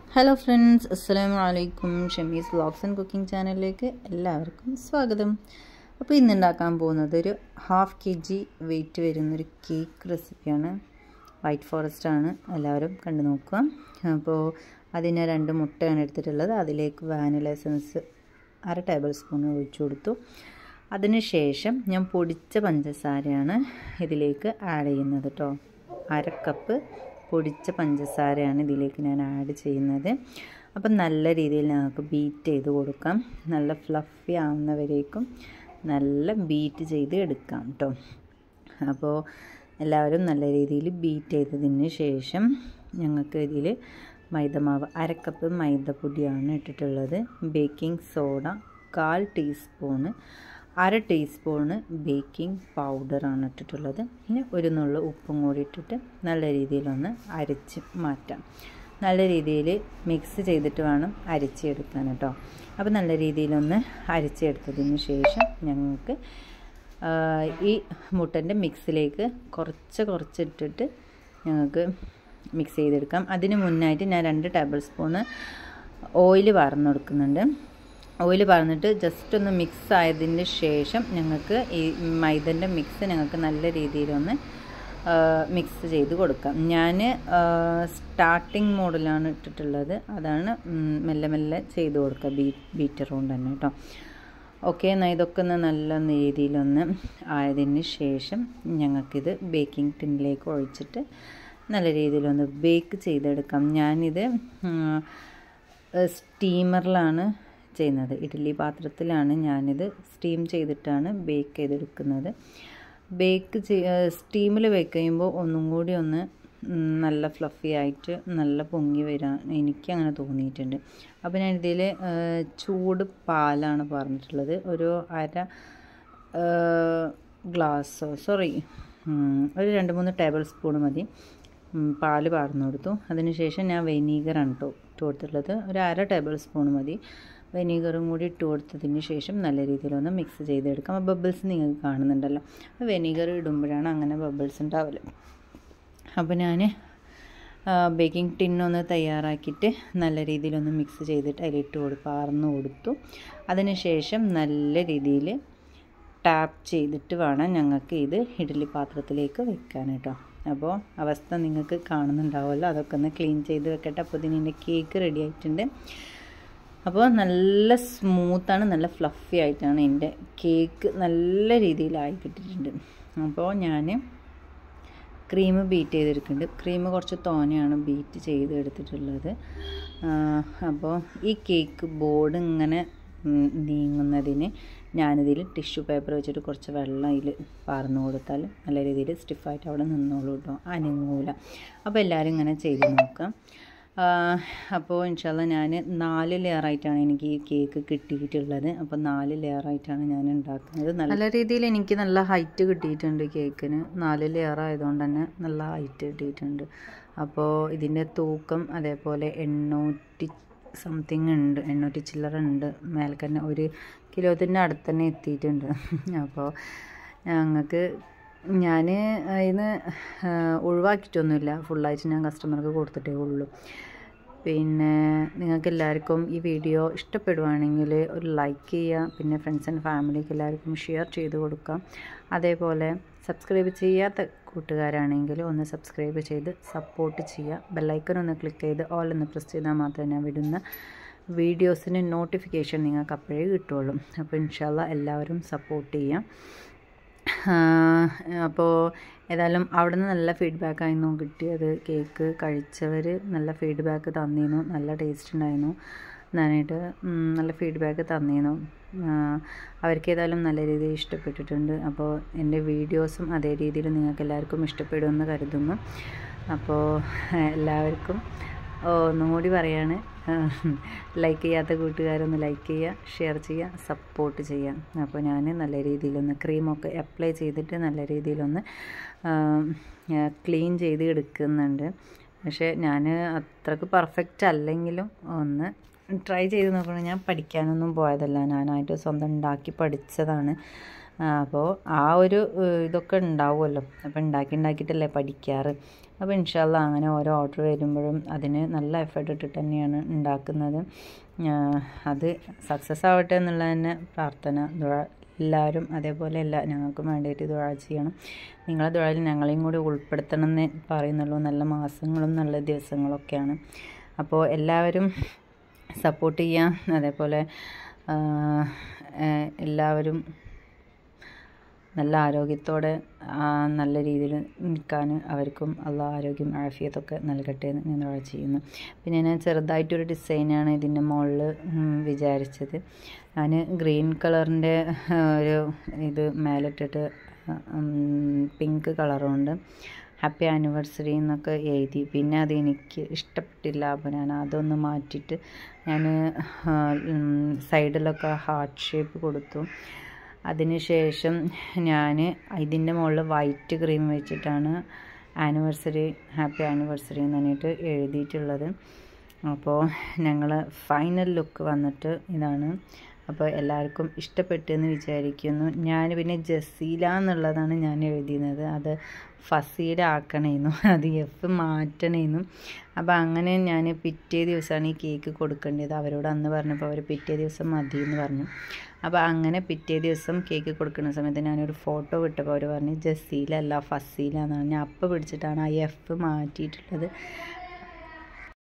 hello friends അസ്സലാമു അലൈക്കും ഷമീസ് vlogs and cooking ചാനലിലേക്ക് എല്ലാവർക്കും സ്വാഗതം അപ്പോൾ ഇന്ന് ഉണ്ടാക്കാൻ പോകുന്നത് ഒരു ഹാഫ് കെ ജി വെയിറ്റ് വരുന്നൊരു കേക്ക് റെസിപ്പിയാണ് വൈറ്റ് ഫോറസ്റ്റ് ആണ് എല്ലാവരും കണ്ടു നോക്കുക അപ്പോൾ അതിന് രണ്ട് മുട്ടയാണ് എടുത്തിട്ടുള്ളത് അതിലേക്ക് വാനില എസൻസ് അര ടേബിൾ സ്പൂൺ ഒഴിച്ചു കൊടുത്തു അതിനുശേഷം ഞാൻ പൊടിച്ച പഞ്ചസാരയാണ് ഇതിലേക്ക് ആഡ് ചെയ്യുന്നത് കേട്ടോ അര കപ്പ് പൊടിച്ച പഞ്ചസാരയാണ് ഇതിലേക്ക് ഞാൻ ആഡ് ചെയ്യുന്നത് അപ്പം നല്ല രീതിയിൽ ഞങ്ങൾക്ക് ബീറ്റ് ചെയ്ത് കൊടുക്കാം നല്ല ഫ്ലഫി ആവുന്നവരേക്കും നല്ല ബീറ്റ് ചെയ്ത് എടുക്കാം കേട്ടോ അപ്പോൾ എല്ലാവരും നല്ല രീതിയിൽ ബീറ്റ് ചെയ്തതിന് ശേഷം ഞങ്ങൾക്ക് ഇതിൽ മൈദമാവ് അരക്കപ്പ് മൈദപ്പൊടിയാണ് ഇട്ടിട്ടുള്ളത് ബേക്കിംഗ് സോഡ കാൽ ടീസ്പൂണ് അര ടീസ്പൂണ് ബേക്കിംഗ് പൗഡറാണ് ഇട്ടിട്ടുള്ളത് പിന്നെ ഒരു നുള്ള ഉപ്പും കൂടി ഇട്ടിട്ട് നല്ല രീതിയിലൊന്ന് അരച്ച് മാറ്റാം നല്ല രീതിയിൽ മിക്സ് ചെയ്തിട്ട് വേണം അരച്ചെടുക്കാൻ കേട്ടോ അപ്പോൾ നല്ല രീതിയിലൊന്ന് അരച്ചെടുത്തതിന് ശേഷം ഞങ്ങൾക്ക് ഈ മുട്ടൻ്റെ മിക്സിലേക്ക് കുറച്ച് കുറച്ചിട്ടിട്ട് ഞങ്ങൾക്ക് മിക്സ് ചെയ്തെടുക്കാം അതിന് മുന്നായിട്ട് ഞാൻ രണ്ട് ടേബിൾ സ്പൂണ് ഓയിൽ വാർന്നു കൊടുക്കുന്നുണ്ട് ഓയിൽ പറഞ്ഞിട്ട് ജസ്റ്റ് ഒന്ന് മിക്സ് ആയതിന് ശേഷം ഞങ്ങൾക്ക് ഈ മൈദൻ്റെ മിക്സ് ഞങ്ങൾക്ക് നല്ല രീതിയിലൊന്ന് മിക്സ് ചെയ്ത് കൊടുക്കാം ഞാൻ സ്റ്റാർട്ടിങ് മോഡിലാണ് ഇട്ടിട്ടുള്ളത് അതാണ് മെല്ലെ മെല്ലെ ചെയ്ത് കൊടുക്കുക ബീ ബീറ്റർ കൊണ്ട് തന്നെ കേട്ടോ ഓക്കെ എന്നാൽ ഇതൊക്കെ ഒന്ന് നല്ല രീതിയിലൊന്ന് ആയതിന് ശേഷം ഞങ്ങൾക്കിത് ബേക്കിംഗ് ടിന്നിലേക്ക് ഒഴിച്ചിട്ട് നല്ല രീതിയിലൊന്ന് ബേക്ക് ചെയ്തെടുക്കാം ഞാനിത് സ്റ്റീമറിലാണ് ചെയ്യുന്നത് ഇഡ്ഡലി പാത്രത്തിലാണ് ഞാനിത് സ്റ്റീം ചെയ്തിട്ടാണ് ബേക്ക് ചെയ്തെടുക്കുന്നത് ബേക്ക് സ്റ്റീമിൽ ബേക്ക് ചെയ്യുമ്പോൾ ഒന്നും കൂടി ഒന്ന് നല്ല ഫ്ലഫി ആയിട്ട് നല്ല പൊങ്ങി വരാൻ എനിക്ക് അങ്ങനെ തോന്നിയിട്ടുണ്ട് അപ്പോൾ ഞാൻ ഇതിൽ ചൂട് പാലാണ് പറഞ്ഞിട്ടുള്ളത് ഒരു അര ഗ്ലാസ്സോ സോറി ഒരു രണ്ട് മൂന്ന് ടേബിൾ സ്പൂൺ മതി പാല് പാർന്നു കൊടുത്തു അതിനുശേഷം ഞാൻ വെനീഗറാണ് കേട്ടോ ഇട്ട് കൊടുത്തിട്ടുള്ളത് ഒരു അര ടേബിൾ സ്പൂൺ മതി വെനീഗറും കൂടി ഇട്ട് കൊടുത്തതിന് ശേഷം നല്ല രീതിയിലൊന്ന് മിക്സ് ചെയ്തെടുക്കാം ആ ബബിൾസ് നിങ്ങൾക്ക് കാണുന്നുണ്ടല്ലോ അപ്പോൾ വെനീഗർ ഇടുമ്പോഴാണ് അങ്ങനെ ബബിൾസ് ഉണ്ടാവല് അപ്പോൾ ഞാൻ ബേക്കിംഗ് ടിന്നൊന്ന് തയ്യാറാക്കിയിട്ട് നല്ല രീതിയിലൊന്ന് മിക്സ് ചെയ്തിട്ട് അതിലിട്ട് കൊടുക്കും പാർന്നു കൊടുത്തു അതിനുശേഷം നല്ല രീതിയിൽ ടാപ്പ് ചെയ്തിട്ട് വേണം ഞങ്ങൾക്ക് ഇത് ഇഡ്ഡലി പാത്രത്തിലേക്ക് വെക്കാൻ കേട്ടോ അപ്പോൾ അവസ്ഥ നിങ്ങൾക്ക് കാണുന്നുണ്ടാവുമല്ലോ അതൊക്കെ ഒന്ന് ക്ലീൻ ചെയ്ത് വെക്കട്ടെ അപ്പോൾ ഇതിൻ്റെ കേക്ക് റെഡി ആയിട്ടുണ്ട് അപ്പോൾ നല്ല സ്മൂത്താണ് നല്ല ഫ്ലഫി ആയിട്ടാണ് എൻ്റെ കേക്ക് നല്ല രീതിയിലായി കിട്ടിയിട്ടുണ്ട് അപ്പോൾ ഞാൻ ക്രീം ബീറ്റ് ചെയ്തെടുക്കുന്നുണ്ട് ക്രീം കുറച്ച് തോനെയാണ് ബീറ്റ് ചെയ്ത് എടുത്തിട്ടുള്ളത് അപ്പോൾ ഈ കേക്ക് ബോർഡ് ഇങ്ങനെ നീങ്ങുന്നതിന് ഞാനിതിൽ ടിഷ്യൂ പേപ്പർ വെച്ചിട്ട് കുറച്ച് വെള്ളം അതിൽ പാർന്നു കൊടുത്താൽ നല്ല രീതിയിൽ സ്റ്റിഫായിട്ട് അവിടെ നിന്നോളൂ കേട്ടോ അനങ്ങൂല അപ്പോൾ എല്ലാവരും ഇങ്ങനെ ചെയ്ത് നോക്കാം അപ്പോൾ ഇൻഷാല്ല ഞാൻ നാല് ലെയറായിട്ടാണ് എനിക്ക് ഈ കേക്ക് കിട്ടിയിട്ടുള്ളത് അപ്പോൾ നാല് ലെയറായിട്ടാണ് ഞാൻ ഉണ്ടാക്കുന്നത് നല്ല രീതിയിൽ എനിക്ക് നല്ല ഹൈറ്റ് കിട്ടിയിട്ടുണ്ട് കേക്കിന് നാല് ലെയർ ആയതുകൊണ്ട് തന്നെ നല്ല ഹൈറ്റ് കിട്ടിയിട്ടുണ്ട് അപ്പോൾ ഇതിൻ്റെ തൂക്കം അതേപോലെ എണ്ണൂറ്റി സംതിങ് ഉണ്ട് എണ്ണൂറ്റി ചില്ലറ ഉണ്ട് മേൽക്കന്നെ ഒരു കിലോത്തിൻ്റെ അടുത്ത് തന്നെ എത്തിയിട്ടുണ്ട് അപ്പോൾ ഞങ്ങൾക്ക് ഞാൻ അതിന് ഒഴിവാക്കിയിട്ടൊന്നുമില്ല ഫുള്ളായിട്ട് ഞാൻ കസ്റ്റമർക്ക് കൊടുത്തിട്ടേ ഉള്ളൂ പിന്നെ നിങ്ങൾക്ക് എല്ലാവർക്കും ഈ വീഡിയോ ഇഷ്ടപ്പെടുവാണെങ്കിൽ ഒരു ലൈക്ക് ചെയ്യുക പിന്നെ ഫ്രണ്ട്സ് ആൻഡ് ഫാമിലിക്ക് എല്ലാവർക്കും ഷെയർ ചെയ്ത് കൊടുക്കാം അതേപോലെ സബ്സ്ക്രൈബ് ചെയ്യാത്ത കൂട്ടുകാരാണെങ്കിൽ ഒന്ന് സബ്സ്ക്രൈബ് ചെയ്ത് സപ്പോർട്ട് ചെയ്യുക ബെല്ലൈക്കൺ ഒന്ന് ക്ലിക്ക് ചെയ്ത് ഓൾ ഒന്ന് പ്രസ് ചെയ്താൽ മാത്രമേ ഞാൻ വിടുന്ന വീഡിയോസിന് നോട്ടിഫിക്കേഷൻ നിങ്ങൾക്ക് അപ്പോഴേ കിട്ടുള്ളൂ അപ്പോൾ ഇൻഷാല്ല എല്ലാവരും സപ്പോർട്ട് ചെയ്യാം അപ്പോൾ ഏതായാലും അവിടെ നിന്ന് നല്ല ഫീഡ്ബാക്ക് ആയിരുന്നു കിട്ടിയത് കേക്ക് കഴിച്ചവർ നല്ല ഫീഡ്ബാക്ക് തന്നിരുന്നു നല്ല ടേസ്റ്റ് ഉണ്ടായിരുന്നു നന്നായിട്ട് നല്ല ഫീഡ്ബാക്ക് തന്നിരുന്നു അവർക്ക് ഏതായാലും നല്ല രീതിയിൽ ഇഷ്ടപ്പെട്ടിട്ടുണ്ട് അപ്പോൾ എൻ്റെ വീഡിയോസും അതേ രീതിയിൽ നിങ്ങൾക്ക് എല്ലാവർക്കും ഇഷ്ടപ്പെടുമെന്ന് കരുതുന്നു അപ്പോൾ എല്ലാവർക്കും ഒന്നും കൂടി പറയാണ് ലൈക്ക് ചെയ്യാത്ത കൂട്ടുകാരൊന്ന് ലൈക്ക് ചെയ്യുക ഷെയർ ചെയ്യുക സപ്പോർട്ട് ചെയ്യുക അപ്പോൾ ഞാൻ നല്ല രീതിയിലൊന്ന് ക്രീമൊക്കെ അപ്ലൈ ചെയ്തിട്ട് നല്ല രീതിയിലൊന്ന് ക്ലീൻ ചെയ്ത് എടുക്കുന്നുണ്ട് പക്ഷേ ഞാൻ അത്രക്ക് പെർഫെക്റ്റ് അല്ലെങ്കിലും ഒന്ന് ട്രൈ ചെയ്ത് നോക്കണം ഞാൻ പഠിക്കാനൊന്നും പോയതല്ല ഞാനായിട്ട് സ്വന്തം ഉണ്ടാക്കി പഠിച്ചതാണ് അപ്പോൾ ആ ഒരു ഏഹ്, ഇതൊക്കെ ഉണ്ടാവുമല്ലോ അപ്പോൾ ഉണ്ടാക്കി ഉണ്ടാക്കിയിട്ടല്ലേ പഠിക്കാറ് അപ്പോൾ ഇൻഷാല്ല അങ്ങനെ ഓരോ ഓർഡർ വരുമ്പോഴും അതിന് നല്ല എഫേർട്ട് ഇട്ടിട്ട് തന്നെയാണ് ഉണ്ടാക്കുന്നത് ആഹ് അത് സക്സസ് ആവട്ടെ എന്നുള്ള തന്നെ പ്രാർത്ഥന ദുആ എല്ലാവരും അതേപോലെ അല്ല ഞങ്ങൾക്കും വേണ്ടിയിട്ട് ദുആ ചെയ്യണം നിങ്ങളെ ദുആയിൽ ഞങ്ങളെയും കൂടി ഉൾപ്പെടുത്തണം എന്നേ പറയുന്നുള്ളൂ നല്ല മാസങ്ങളും നല്ല ദിവസങ്ങളൊക്കെയാണ് അപ്പോൾ എല്ലാവരും സപ്പോർട്ട് ചെയ്യാം അതേപോലെ ആഹ്, ഏഹ്, എല്ലാവരും നല്ല ആരോഗ്യത്തോടെ ആ, നല്ല രീതിയിൽ നിൽക്കാൻ അവർക്കും അള്ള ആരോഗ്യം ആഫിയത്തൊക്കെ നൽകട്ടെ എന്ന് ഞാൻ ദുആ ചെയ്യുന്നു പിന്നെ ഞാൻ ചെറുതായിട്ടൊരു ഡിസൈനാണ് ഇതിൻ്റെ മുകളിൽ വിചാരിച്ചത് ഞാൻ ഗ്രീൻ കളറിൻ്റെ ഒരു ഇത് മേലിട്ടിട്ട് പിങ്ക് കളറുണ്ട് ഹാപ്പി ആനിവേഴ്സറി എന്നൊക്കെ എഴുതി പിന്നെ അത് എനിക്ക് ഇഷ്ടപ്പെട്ടില്ല അപ്പോൾ ഞാൻ അതൊന്ന് മാറ്റിയിട്ട് ഞാൻ സൈഡിലൊക്കെ ഹാർട്ട് ഷേപ്പ് കൊടുത്തു അതിനുശേഷം ഞാൻ ഇതിൻ്റെ മുകളിൽ വൈറ്റ് ക്രീം വെച്ചിട്ടാണ് ആനിവേഴ്സറി ഹാപ്പി ആനിവേഴ്സറി എന്ന് പറഞ്ഞിട്ട് എഴുതിയിട്ടുള്ളത് അപ്പോൾ ഞങ്ങൾ ഫൈനൽ ലുക്ക് വന്നിട്ട് ഇതാണ് അപ്പോൾ എല്ലാവർക്കും ഇഷ്ടപ്പെട്ടു എന്ന് വിചാരിക്കുന്നു ഞാൻ പിന്നെ ജസീല എന്നുള്ളതാണ് ഞാൻ എഴുതിയിരുന്നത് അത് ഫസീല ആക്കണേന്നു അത് എഫ് മാറ്റണേന്നു അപ്പോൾ അങ്ങനെ ഞാൻ പിറ്റേ ദിവസമാണ് ഈ കേക്ക് കൊടുക്കേണ്ടത് അവരോട് അന്ന് പറഞ്ഞപ്പോൾ അവർ പിറ്റേ ദിവസം മതി എന്ന് പറഞ്ഞു അപ്പോൾ അങ്ങനെ പിറ്റേ ദിവസം കേക്ക് കൊടുക്കുന്ന സമയത്ത് ഞാനൊരു ഫോട്ടോ വിട്ടപ്പോൾ അവർ പറഞ്ഞു ജസീല അല്ല ഫസീല എന്നാണ് ഞാൻ അപ്പം പിടിച്ചിട്ടാണ് ആ എഫ് മാറ്റിയിട്ടുള്ളത്